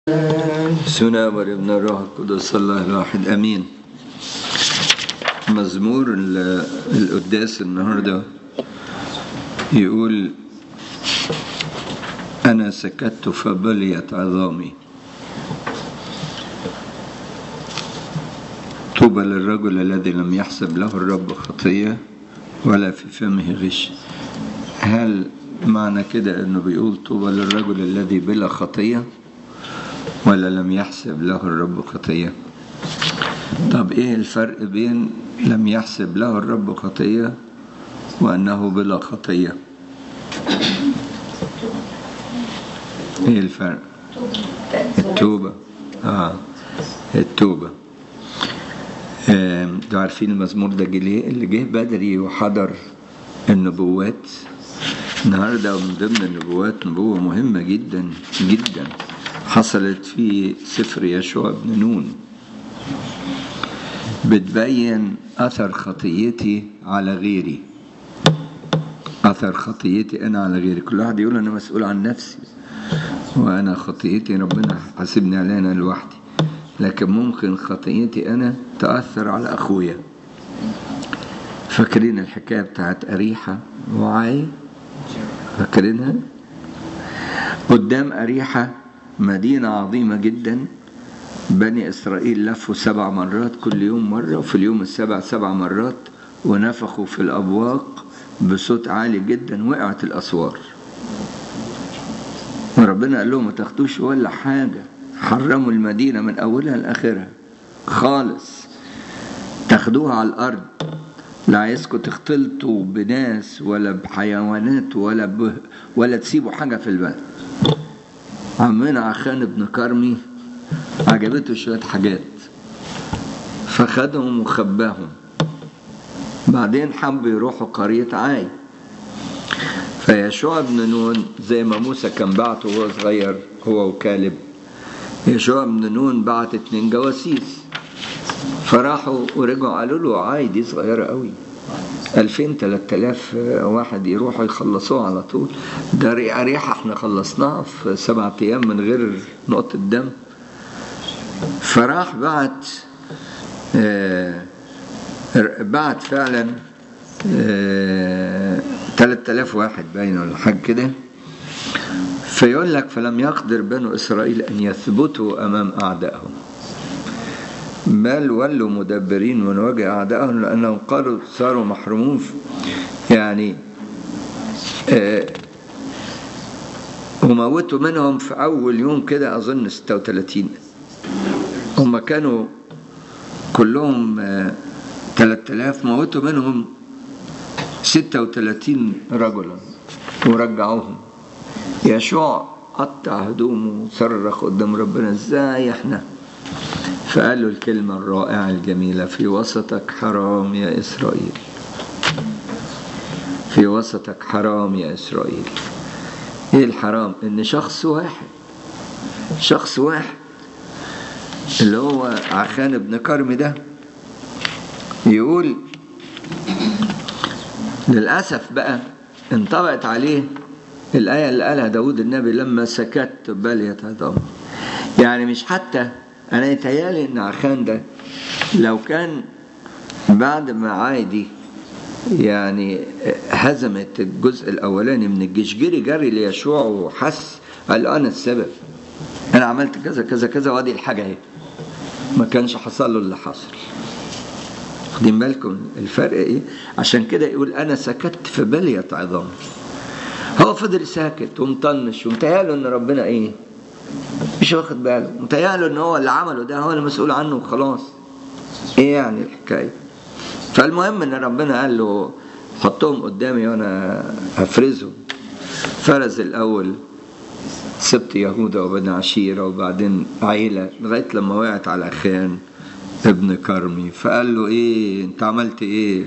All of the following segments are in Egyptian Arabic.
سنة ابن الروح القدس الله الواحد امين مزمور ال- القداس النهارده يقول انا سكت فبليت عظامي طوبى للرجل الذي لم يحسب له الرب خطيه ولا في فمه غش هل معنى كده انه بيقول طوبى للرجل الذي بلا خطيه ولا لم يحسب له الرب خطية طب ايه الفرق بين لم يحسب له الرب خطية وانه بلا خطية ايه الفرق التوبة اه التوبة آم، انتوا عارفين المزمور ده جه ليه؟ اللي جه بدري وحضر النبوات النهارده من ضمن النبوات نبوة مهمة جدا جدا حصلت في سفر يشوع بن نون بتبين أثر خطيتي على غيري أثر خطيتي أنا على غيري كل واحد يقول أنا مسؤول عن نفسي وأنا خطيتي ربنا حاسبني عليها أنا لوحدي لكن ممكن خطيتي أنا تأثر على أخويا فاكرين الحكاية بتاعت أريحة وعاي فاكرينها قدام أريحة مدينة عظيمة جدا بني إسرائيل لفوا سبع مرات كل يوم مرة وفي اليوم السبع سبع مرات ونفخوا في الأبواق بصوت عالي جدا وقعت الأسوار وربنا قال لهم ما تاخدوش ولا حاجة حرموا المدينة من أولها لآخرها خالص تاخدوها على الأرض لا عايزكم تختلطوا بناس ولا بحيوانات ولا ب... ولا تسيبوا حاجة في البلد عمنا عخان ابن كرمي عجبته شوية حاجات فخدهم وخباهم بعدين حبوا يروحوا قرية عاي فيشوع بن نون زي ما موسى كان بعته وهو صغير هو وكالب يشوع بن نون بعت اتنين جواسيس فراحوا ورجعوا قالوا له عاي دي صغيرة قوي ألفين تلات آلاف واحد يروحوا يخلصوها على طول ده ريحة ريحة احنا خلصناها في سبعة أيام من غير نقطة دم فراح بعت آه، بعت فعلا تلات آلاف واحد باين ولا حاجة كده فيقول لك فلم يقدر بنو إسرائيل أن يثبتوا أمام أعدائهم بل ولوا مدبرين من وجه أعدائهم لأنهم قالوا صاروا محرومون يعني آه، وموتوا منهم في أول يوم كده أظن 36 هم كانوا كلهم آه، 3000 موتوا منهم 36 رجلا ورجعوهم يشوع قطع هدومه وصرخ قدام ربنا ازاي احنا فقال له الكلمة الرائعة الجميلة في وسطك حرام يا إسرائيل في وسطك حرام يا إسرائيل إيه الحرام إن شخص واحد شخص واحد اللي هو عخان بن كرم ده يقول للأسف بقى انطبقت عليه الآية اللي قالها داود النبي لما سكت بليت عظام يعني مش حتى أنا يتهيألي إن عخان ده لو كان بعد ما عادي يعني هزمت الجزء الأولاني من الجيش جري جري ليشوع وحس قال له أنا السبب أنا عملت كذا كذا كذا وادي الحاجة اهي ما كانش حصل له اللي حصل واخدين بالكم الفرق ايه عشان كده يقول انا سكت فبليت عظامي هو فضل ساكت ومطنش ومتهيأله ان ربنا ايه مش واخد باله متهيأله ان هو اللي عمله ده هو المسؤول عنه وخلاص ايه يعني الحكايه فالمهم ان ربنا قال له حطهم قدامي وانا هفرزهم فرز الاول سبط يهوذا وبني عشيرة وبعدين عيلة لغاية لما وقعت على خان ابن كرمي فقال له ايه انت عملت ايه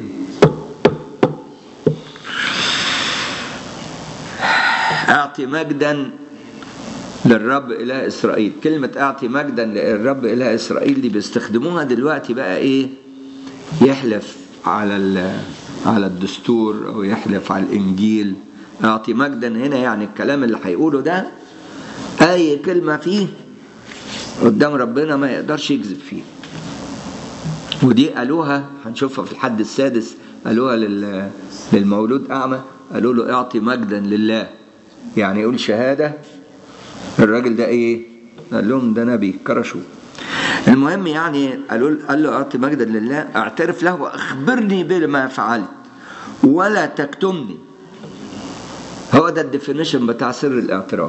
اعطي مجدا للرب اله اسرائيل كلمة اعطي مجدا للرب اله اسرائيل دي بيستخدموها دلوقتي بقى ايه يحلف على ال- على الدستور او يحلف على الانجيل اعطي مجدا هنا يعني الكلام اللي هيقوله ده اي كلمة فيه قدام ربنا ما يقدرش يكذب فيه ودي قالوها هنشوفها في الحد السادس قالوها لل... للمولود أعمى قالوا له اعطي مجدا لله يعني يقول شهادة الراجل ده ايه قال لهم ده نبي كرشوه المهم يعني قالوا قال له اعطي مجدا لله اعترف له واخبرني بما فعلت ولا تكتمني هو ده الديفينيشن بتاع سر الاعتراف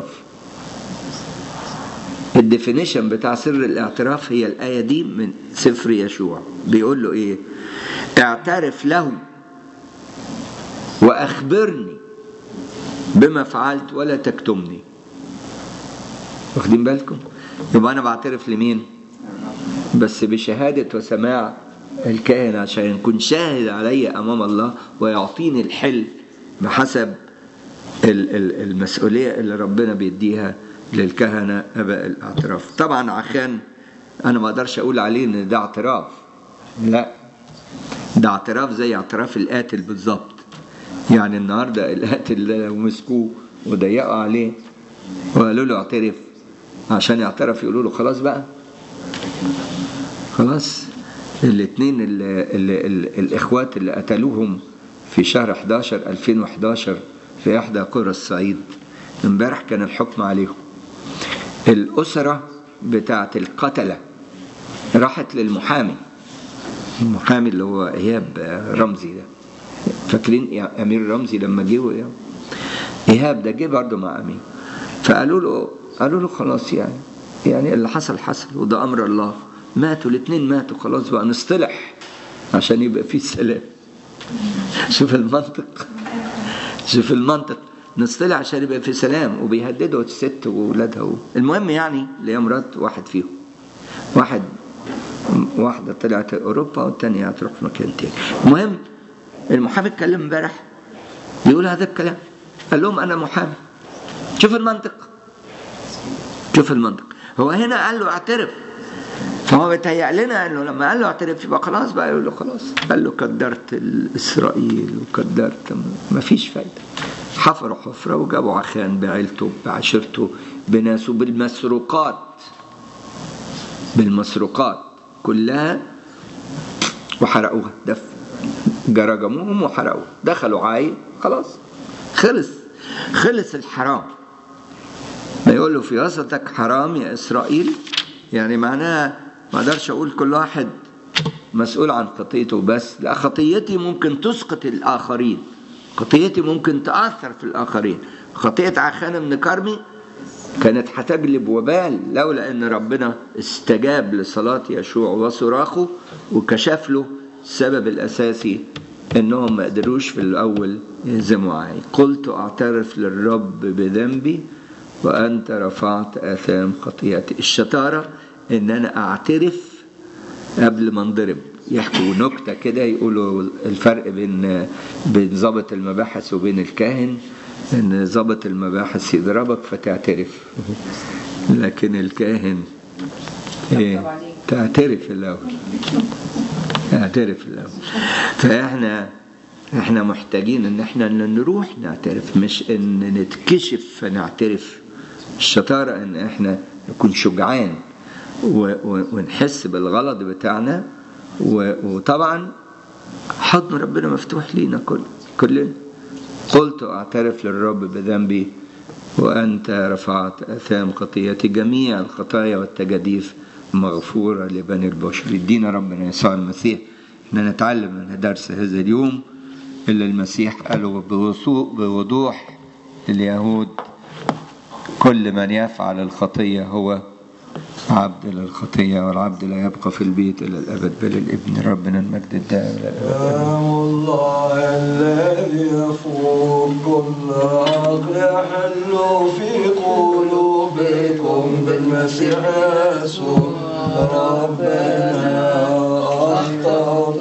الديفينيشن بتاع سر الاعتراف هي الآية دي من سفر يشوع بيقول له ايه اعترف له واخبرني بما فعلت ولا تكتمني واخدين بالكم يبقى انا بعترف لمين بس بشهادة وسماع الكاهن عشان يكون شاهد علي امام الله ويعطيني الحل بحسب المسؤولية اللي ربنا بيديها للكهنة اباء الاعتراف طبعا عشان انا ما اقدرش اقول عليه ان ده اعتراف لا ده اعتراف زي اعتراف القاتل بالظبط يعني النهارده القاتل لو مسكوه وضيقوا عليه وقالوا له اعترف عشان يعترف يقولوا له خلاص بقى خلاص الاثنين الاخوات اللي قتلوهم في شهر 11 2011 في احدى قرى الصعيد امبارح كان الحكم عليهم الاسره بتاعت القتله راحت للمحامي المحامي اللي هو ايهاب رمزي ده فاكرين امير رمزي لما جه ايهاب ده جه برضه مع امين فقالوا له قالوا له خلاص يعني يعني اللي حصل حصل وده امر الله ماتوا الاثنين ماتوا خلاص بقى نصطلح عشان يبقى في سلام شوف المنطق شوف المنطق نصطلح عشان يبقى في سلام وبيهددوا الست واولادها المهم يعني اللي هي مرات واحد فيهم واحد واحده طلعت اوروبا والثانيه هتروح في مكان تاني المهم المحامي اتكلم امبارح بيقول هذا الكلام قال لهم انا محامي شوف المنطق شوف المنطق هو هنا قال له اعترف فهو بيتهيأ لنا انه لما قال له اعترف يبقى خلاص بقى يقول له خلاص قال له قدرت اسرائيل وقدرت ما فيش فايده حفروا حفره وجابوا عخان بعيلته بعشيرته بناسه بالمسروقات بالمسروقات كلها وحرقوها دف جرجموهم وحرقوها دخلوا عاي خلاص خلص خلص الحرام ما يقول له في وسطك حرام يا اسرائيل يعني معناها ما اقدرش اقول كل واحد مسؤول عن خطيته بس لا خطيتي ممكن تسقط الاخرين خطيتي ممكن تاثر في الاخرين خطيه عخان بن كرمي كانت هتجلب وبال لولا ان ربنا استجاب لصلاه يشوع وصراخه وكشف له السبب الاساسي انهم ما قدروش في الاول يهزموا عاي قلت اعترف للرب بذنبي وانت رفعت اثام خطيئتي الشطاره ان انا اعترف قبل ما انضرب يحكوا نكته كده يقولوا الفرق بين بين ضابط المباحث وبين الكاهن ان ضابط المباحث يضربك فتعترف لكن الكاهن ايه تعترف الاول اعترف الاول فاحنا احنا محتاجين ان احنا نروح نعترف مش ان نتكشف فنعترف الشطارة ان احنا نكون شجعان ونحس بالغلط بتاعنا وطبعا حضن ربنا مفتوح لينا كل كلنا قلت اعترف للرب بذنبي وانت رفعت اثام خطيتي جميع الخطايا والتجاديف مغفورة لبني البشر يدينا ربنا يسوع المسيح ان نتعلم من درس هذا اليوم اللي المسيح قاله بوضوح لليهود كل من يفعل الخطية هو عبد للخطية والعبد لا يبقى في البيت إلى الأبد بل الابن ربنا المجد الدائم إلى الأبد الله الذي يفوق كل عقل يحل في قلوبكم بالمسيح يسوع ربنا أخطأت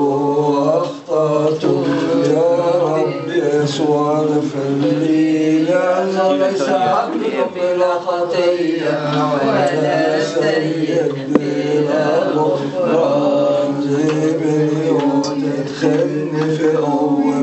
أخطأت يا رب يسوع اغفر لي لأنه ليس عقلي بلا خطية ولا سيد بلا غفران جيبني وتدخلني في أول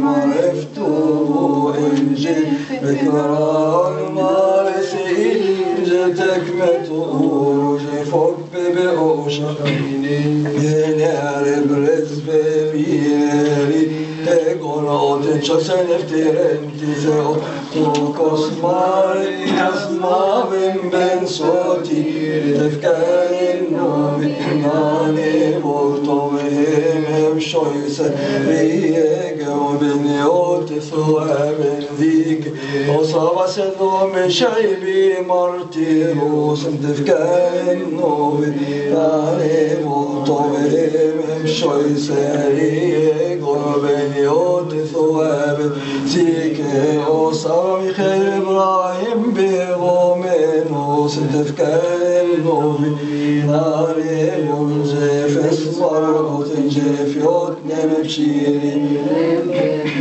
معرفته إنجيل بكران مارسين جتك ما تقول foppe be oceani Genere brezve vieri Egon oten chosen eftirenti zeo Tokos marias mavim ben sotir Tefkarin novi imani Vorto vehem shoyse Riege o beni ote thuaben dik Osava sen nomen shaybi martiros Tefkarin novi imani Vorto vehem shoyse Riege o beni ote thuaben dik Osava Michael Ibrahim Begomenos Tefkarin novi Nare Yonzef Esmarot Jef Yot Nem Shirin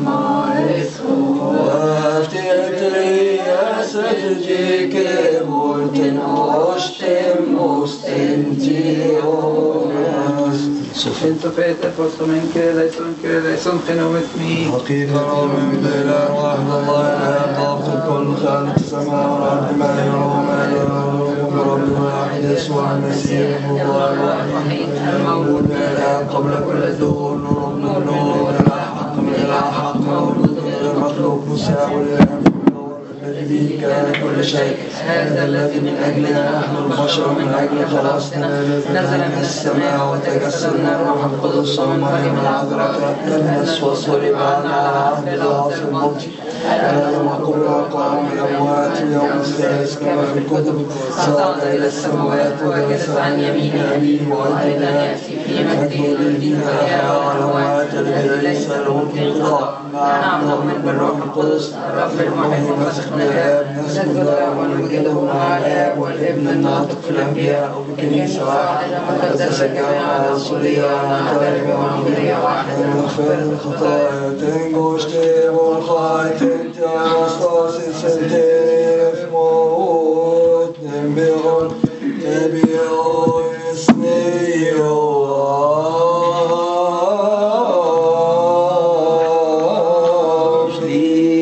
Aftet Yaset Jike Volten Ostem Ostentionas Sento fete, posto men che lei son che lei son che non mi حقيقة من الإله واحد الله لا طاقة الكل خالق السماء والأرض ما يرى وما لا يرى رب واحد يسوع المسيح الله الوحيد المولود من الآب قبل كل الدهور نور من النور الحق من الحق مولود من المخلوق مساوي للآب الذي به كان كل شيء هذا الذي من أجلنا نحن البشر من أجل خلاصنا نزل من السماء وتجسدنا الروح القدس ومن مريم العذراء تلبس وصلب عنا على عهد العاصر الموت آدم وقبل وقام من الأموات اليوم الثالث كما في الكتب صعد إلى السماوات وجلس عن يمين أبيه وأيضا يأتي في مجده الذي فيها والأموات الذي ليس له انقضاء نعم نؤمن بالروح القدس الرب المحيي المسخ من الآب نسجد له ونمجده مع الآب والابن الناطق في الأنبياء وبكنيسة واحدة مقدسة جامعة رسولية ونعترف بمعمودية واحدة لمغفرة الخطايا تنجوش تيبو الخايتين تيامستوس السنتين